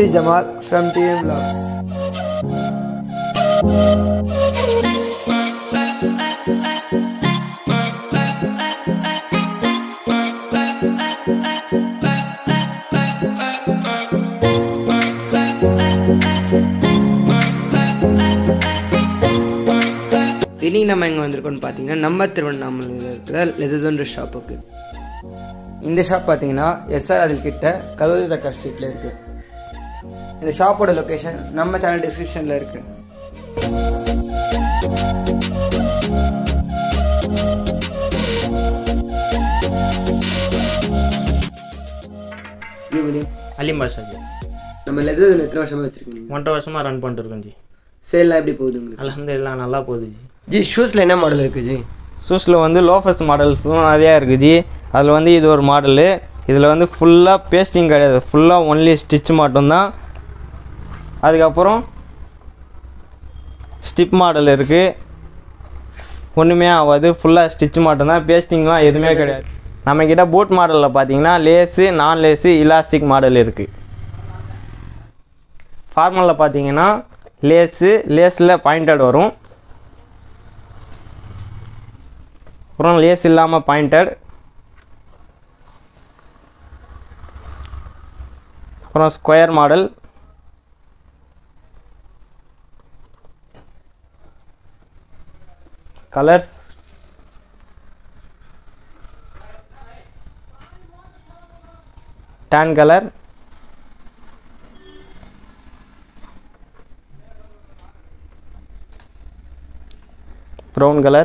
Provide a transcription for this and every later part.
is Jamal from TM Vlogs. இன்னைக்கு நம்ம எங்கே வந்திருக்கோம்னு பார்த்தீங்கன்னா நம்ம திருவண்ணாமலையில் இருக்கிற லெதர் ஷாப்புக்கு இந்த ஷாப் பார்த்தீங்கன்னா எஸ்ஆர் அதில் கிட்ட கல்லூரி தக்கா ஸ்ட்ரீட்டில் இருக்குது இந்த ஷாப்போட லொக்கேஷன் நம்ம சேனல் டிஸ்கிரிப்ஷனில் இருக்குது அலிம் பாஷா ஜி நம்ம லெதர் எத்தனை வருஷமாக வச்சுருக்கீங்க ஒன்றரை வருஷமாக ரன் பண்ணிட்டு இருக்கோம் ஜி சேல்லாம் எப்படி போகுது உங்களுக்கு அலமதுல்லா நல்லா போகுது ஜி ஜி ஷூஸில் என்ன மாடல் இருக்குது ஜி ஷூஸில் வந்து லோஃபஸ்ட் மாடல்ஸும் நிறையா இருக்குது ஜி அதில் வந்து இது ஒரு மாடலு இதில் வந்து ஃபுல்லாக பேஸ்டிங் கிடையாது ஃபுல்லாக ஒன்லி ஸ்டிச் மட்டும்தான் அதுக்கப்புறம் ஸ்டிப் மாடல் இருக்குது ஒன்றுமே ஆகாது ஃபுல்லாக ஸ்டிச் மட்டும்தான் பேஸ்டிங்லாம் எதுவுமே கிடையாது நம்மக்கிட்ட பூட் மாடலில் பார்த்தீங்கன்னா லேஸு நான் லேஸு இலாஸ்டிக் மாடல் இருக்குது ஃபார்மலில் பார்த்தீங்கன்னா லேஸு லேஸில் பாயிண்டட் வரும் அப்புறம் லேஸ் இல்லாமல் பாயிண்டட் அப்புறம் square model colours tan colour brown colour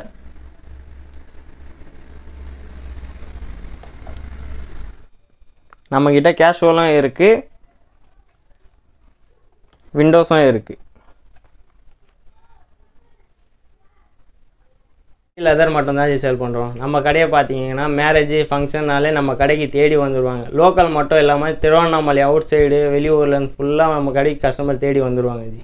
நம்மக்கிட்ட கேஷுவலும் இருக்குது விண்டோஸும் இருக்குது லெதர் மட்டும்தான் சேல் பண்ணுறோம் நம்ம கடையை பார்த்தீங்கன்னா மேரேஜ் ஃபங்க்ஷன்னாலே நம்ம கடைக்கு தேடி வந்துடுவாங்க லோக்கல் மட்டும் இல்லாமல் திருவண்ணாமலை அவுட் சைடு வெளியூர்லேருந்து ஃபுல்லாக நம்ம கடைக்கு கஸ்டமர் தேடி வந்துடுவாங்க ஜி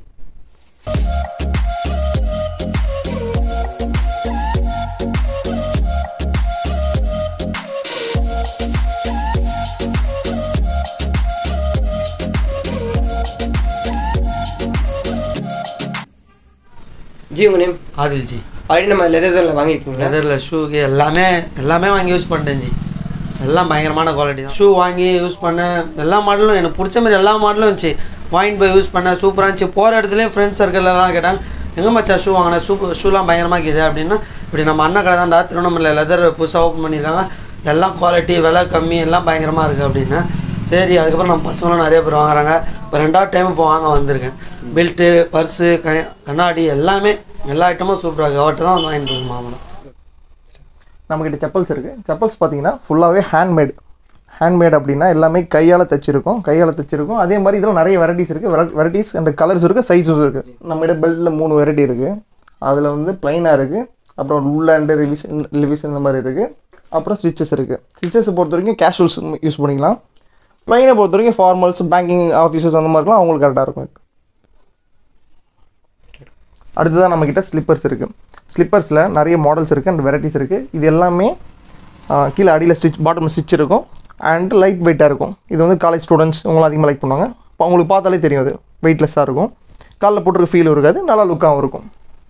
ஜி உங்கள் நேம் ஆதில் ஜி ஆல்ரெடி நம்ம லெதரில் வாங்கியிருக்கீங்களா லெதரில் ஷூக்கு எல்லாமே எல்லாமே வாங்கி யூஸ் பண்ணிட்டேன் ஜி எல்லாம் பயங்கரமான குவாலிட்டி தான் ஷூ வாங்கி யூஸ் பண்ணேன் எல்லா மாடலும் எனக்கு பிடிச்ச மாதிரி எல்லா மாடலும் இருந்துச்சு வாங்கிட்டு போய் யூஸ் பண்ணேன் சூப்பராக இருந்துச்சு போகிற இடத்துலையும் ஃப்ரெண்ட்ஸ் சர்க்கிள் எல்லாம் கேட்டாங்க எங்கே மச்சா ஷூ வாங்கினேன் ஷூ ஷூலாம் பயங்கரமாக இருக்குது அப்படின்னா இப்படி நம்ம அண்ணன் கடை தான்டா திருவண்ணாமலை லெதர் புதுசாக ஓப்பன் பண்ணியிருக்காங்க எல்லாம் குவாலிட்டி விலை கம்மி எல்லாம் பயங்கரமாக இருக்குது அப்படின்னா சரி அதுக்கப்புறம் நம்ம பசங்களும் நிறைய பேர் வாங்குறாங்க இப்போ ரெண்டாவது டைம் இப்போ வாங்க வந்திருக்கேன் பெல்ட்டு பர்ஸு க கண்ணாடி எல்லாமே எல்லா ஐட்டமும் சூப்பராக இருக்குது அவர்கிட்ட தான் வந்து வாங்கிட்டு இருக்கோம் மாமனம் நம்மக்கிட்ட செப்பல்ஸ் இருக்குது செப்பல்ஸ் பார்த்தீங்கன்னா ஃபுல்லாகவே ஹேண்ட்மேட் ஹேண்ட்மேட் அப்படின்னா எல்லாமே கையால் தைச்சிருக்கோம் கையால் தைச்சிருக்கோம் அதே மாதிரி இதில் நிறைய வெரைட்டிஸ் இருக்குது வெரைட்டிஸ் அண்ட் கலர்ஸ் இருக்குது சைஸஸ் இருக்குது நம்மகிட்ட பெல்ட்டில் மூணு வெரைட்டி இருக்குது அதில் வந்து ப்ளைனாக இருக்குது அப்புறம் உள்ளாண்டு ரிவிஸ் லிவிஸ் இந்த மாதிரி இருக்குது அப்புறம் ஸ்டிச்சஸ் இருக்குது ஸ்டிச்சஸ் பொறுத்த வரைக்கும் கேஷுவல்ஸ் யூஸ் பண்ணிக்கலாம் ப்ளைனை பொறுத்த வரைக்கும் ஃபார்மல்ஸ் பேங்கிங் ஆஃபீஸஸ் அந்த மாதிரிலாம் அவங்களுக்கு கரெக்டாக இருக்கும் இது அடுத்ததான் நம்மக்கிட்ட ஸ்லிப்பர்ஸ் இருக்குது ஸ்லிப்பர்ஸில் நிறைய மாடல்ஸ் இருக்குது அண்ட் வெரைட்டிஸ் இருக்குது இது எல்லாமே ஆ, கீழே அடியில் ஸ்டிச் பாட்டம் ஸ்டிச் இருக்கும் அண்ட் லைட் வெயிட்டாக இருக்கும் இது வந்து காலேஜ் ஸ்டூடெண்ட்ஸ் இவங்களும் அதிகமாக லைக் பண்ணுவாங்க இப்போ உங்களுக்கு பார்த்தாலே தெரியும் அது வெயிட்லெஸ்ஸாக இருக்கும் காலில் போட்டிருக்க ஃபீல் இருக்காது நல்லா லுக்காகவும் இருக்கும்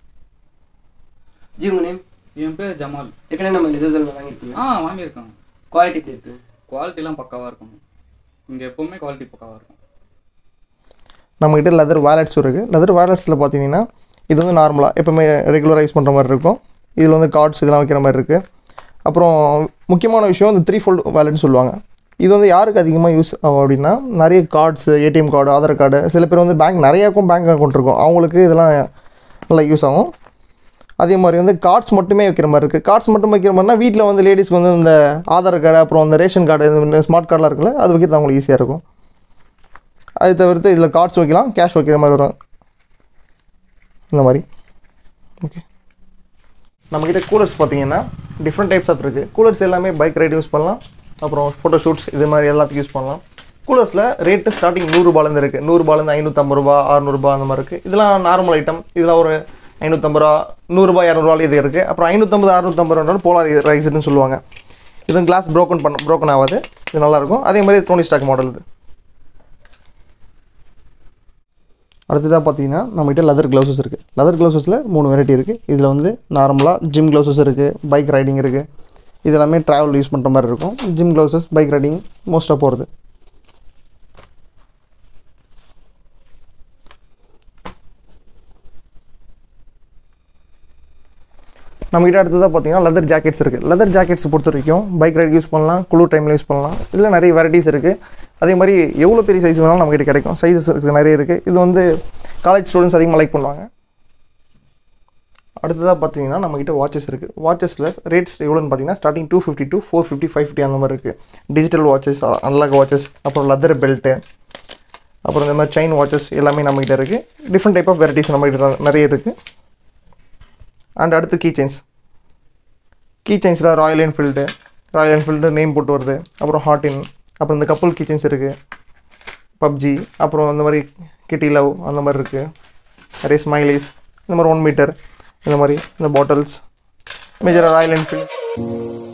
ஜி உங்கள் நேம் என் பேர் ஜமால் ஏற்கனவே நம்ம லெதரில் வாங்கியிருக்கீங்க ஆ வாங்கியிருக்கேன் குவாலிட்டி எப்படி இருக்குது குவாலிட்டிலாம் பக்காவாக இருக்கும் இங்கே எப்போவுமே குவாலிட்டி பக்காவாக இருக்கும் நம்மக்கிட்ட லெதர் வேலட்ஸ் இருக்குது லெதர் வேலட்ஸில் பார்த்தீங்கன்னா இது வந்து நார்மலாக எப்போவுமே ரெகுலராக யூஸ் பண்ணுற மாதிரி இருக்கும் இதில் வந்து கார்ட்ஸ் இதெல்லாம் வைக்கிற மாதிரி இருக்குது அப்புறம் முக்கியமான விஷயம் இந்த த்ரீ ஃபோல்ட் வேலட்னு சொல்லுவாங்க இது வந்து யாருக்கு அதிகமாக யூஸ் ஆகும் அப்படின்னா நிறைய cards ATM card Aadhaar card சில பேர் வந்து பேங்க் நிறைய அக்கௌண்ட் பேங்க் அக்கௌண்ட் இருக்கும் அவங்களுக்கு இதெல்லாம் நல்லா யூஸ் ஆகும் அதே மாதிரி வந்து கார்ட்ஸ் மட்டுமே வைக்கிற மாதிரி இருக்குது கார்ட்ஸ் மட்டும் வைக்கிற மாதிரினா வீட்டில் வந்து லேடிஸ்க்கு வந்து இந்த ஆதார் கார்டு அப்புறம் இந்த ரேஷன் கார்டு இந்த ஸ்மார்ட் கார்டெலாம் இருக்குல்ல அது வைக்கிறது அவங்களுக்கு ஈஸியாக இருக்கும் அது தவிர்த்து இதில் கார்ட்ஸ் வைக்கலாம் கேஷ் வைக்கிற மாதிரி வரும் இந்த மாதிரி ஓகே நம்மக்கிட்ட கூலர்ஸ் பார்த்தீங்கன்னா டிஃப்ரெண்ட் டைப்ஸ் ஆஃப் இருக்குது கூலர்ஸ் எல்லாமே பைக் ரைடு யூஸ் பண்ணலாம் அப்புறம் ஃபோட்டோ ஷூட்ஸ் இது மாதிரி எல்லாத்துக்கும் யூஸ் பண்ணலாம் கூலர்ஸில் ரேட்டு ஸ்டார்டிங் நூறுரூபாலேருந்து இருக்குது நூறுரூபாலேருந்து ஐநூற்றம்பது ரூபா அறநூறுபா அந்த மாதிரி இருக்குது இதெல்லாம் நார்மல் ஐட்டம் இதெல்லாம் ஒரு ஐநூற்றம்பது ரூபா நூறுரூபா இரநூறுவால இது இருக்குது அப்புறம் ஐநூற்றம்பது அறுநூற்றம்பது ரூபா போலார் ரைஸ்னு சொல்லுவாங்க இதுவும் கிளாஸ் ப்ரோக்கன் பண்ண ப்ரோக்கன் ஆகாது இது நல்லாயிருக்கும் அதே மாதிரி டோனி ஸ்டாக் மாடல் இது அடுத்ததாக பார்த்தீங்கன்னா நம்மகிட்ட லெதர் க்ளவுசஸ் இருக்குது லெதர் க்ளவுசஸில் மூணு வெரைட்டி இருக்குது இதில் வந்து நார்மலாக ஜிம் க்ளவுசஸ் இருக்குது பைக் ரைடிங் இருக்குது இது எல்லாமே ட்ராவல் யூஸ் பண்ணுற மாதிரி இருக்கும் ஜிம் க்ளவுசஸ் பைக் ரைடிங் மோஸ்ட்டாக போகிறது நம்மகிட்ட அடுத்ததாக பார்த்தீங்கன்னா லெதர் ஜாக்கெட்ஸ் இருக்குது லெதர் ஜாக்கெட்ஸ் பொறுத்த வரைக்கும் பைக் ரைட் யூஸ் பண்ணலாம் குளிர் டைமில் யூஸ் பண்ணலாம் இதில் நிறைய வெரைட்டிஸ் இருக்குது அதே மாதிரி எவ்வளோ பெரிய சைஸ் வேணாலும் நம்மகிட்ட கிடைக்கும் சைஸஸ் இருக்குது நிறைய இருக்குது இது வந்து காலேஜ் ஸ்டூடெண்ட்ஸ் அதிகமாக லைக் பண்ணுவாங்க அடுத்ததாக பார்த்தீங்கன்னா நம்மகிட்ட வாட்சஸ் இருக்குது வாட்சஸில் ரேட்ஸ் எவ்வளோன்னு பார்த்தீங்கன்னா starting two fifty to four fifty five fifty அந்த மாதிரி இருக்குது டிஜிட்டல் வாட்சஸ் அன்லாக் வாட்சஸ் அப்புறம் லெதர் பெல்ட்டு அப்புறம் இந்த மாதிரி செயின் வாட்சஸ் எல்லாமே நம்மகிட்ட இருக்குது டிஃப்ரெண்ட் டைப் ஆஃப் வெரைட்டிஸ் நம்மகிட்ட நிறைய இருக்குது அண்ட் அடுத்து கீ செயின்ஸ் கீ செயின்ஸில் Royal Enfield Royal Enfield name போட்டு வருது அப்புறம் ஹாட்டின் அப்புறம் இந்த கப்புள் கீ செயின்ஸ் இருக்குது பப்ஜி அப்புறம் இந்த மாதிரி கிட்டி லவ் அந்த மாதிரி இருக்குது நிறைய ஸ்மைலிஸ் இந்த மாதிரி ஒன் மீட்டர் இந்த மாதிரி இந்த பாட்டில்ஸ் மேஜராக ராயல் என்ஃபீல்டு